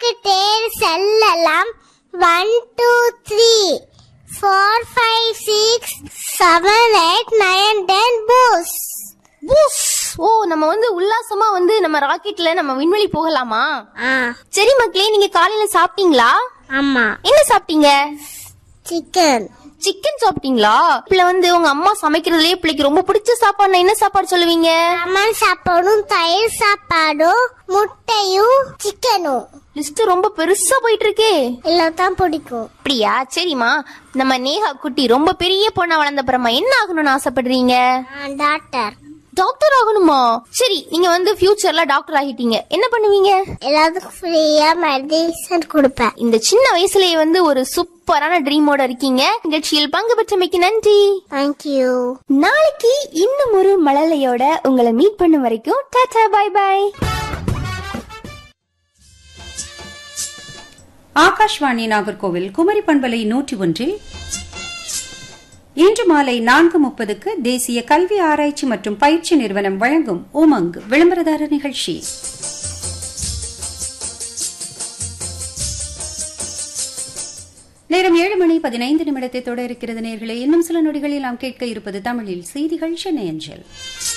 ராக்கெட்டேர் செல்லலாம் one two three four five six seven eight nine ten பூஸ் பூஸ் ஓ நம்ம வந்து உல்லாசமா வந்து நம்ம ராக்கெட்ல நம்ம விண்வெளி போகலாமா ஆ சரி மக்களே நீங்க காலையில சாப்பிட்டீங்களா ஆமா என்ன சாப்பிட்டீங்க சிக்கன் சிக்கன் சாப்பிட்டீங்களா பிள்ளை வந்து உங்க அம்மா சமைக்கிறதுலயே பிள்ளைக்கு ரொம்ப பிடிச்ச சாப்பாடுனா என்ன சாப்பாடு சொல்லுவீங்க லெமன் சாப்பாடும் தயிர் சாப்பாடும் முட்டையும் சிக்கனும் லிஸ்ட் ரொம்ப பெருசா போயிட்டு இருக்கே எல்லாம் பிடிக்கும் அப்படியா சரிம்மா நம்ம நேஹா குட்டி ரொம்ப பெரிய பொண்ணா வளர்ந்த அப்புறமா என்ன ஆகணும்னு ஆசைப்படுறீங்க டாக்டர் டாக்டர் ஆகணுமா சரி நீங்க வந்து ஃபியூச்சர்ல டாக்டர் ஆகிட்டீங்க என்ன பண்ணுவீங்க எல்லாத்துக்கும் ஃப்ரீயா மெடிசன் கொடுப்பேன் இந்த சின்ன வயசுலயே வந்து ஒரு சூப்பரான ட்ரீமோட இருக்கீங்க நிகழ்ச்சியில் பங்கு பெற்றமைக்கு நன்றி தேங்க்யூ நாளைக்கு இன்னும் ஒரு மழலையோட உங்களை மீட் பண்ணும் வரைக்கும் tata bye bye Akashvani Nagercoil Kumari பண்பலை நூற்றி ஒன்றில் இன்று மாலை நான்கு முப்பதுக்கு தேசிய கல்வி ஆராய்ச்சி மற்றும் பயிற்சி நிறுவனம் வழங்கும் உமங் விளம்பரதார நிகழ்ச்சி நேரம் ஏழு மணி பதினைந்து நிமிடத்தை தொட இருக்கிறது நேர்களே இன்னும் சில நொடிகளில் நாம் கேட்க இருப்பது தமிழில் செய்திகள் சென்னை அஞ்சல்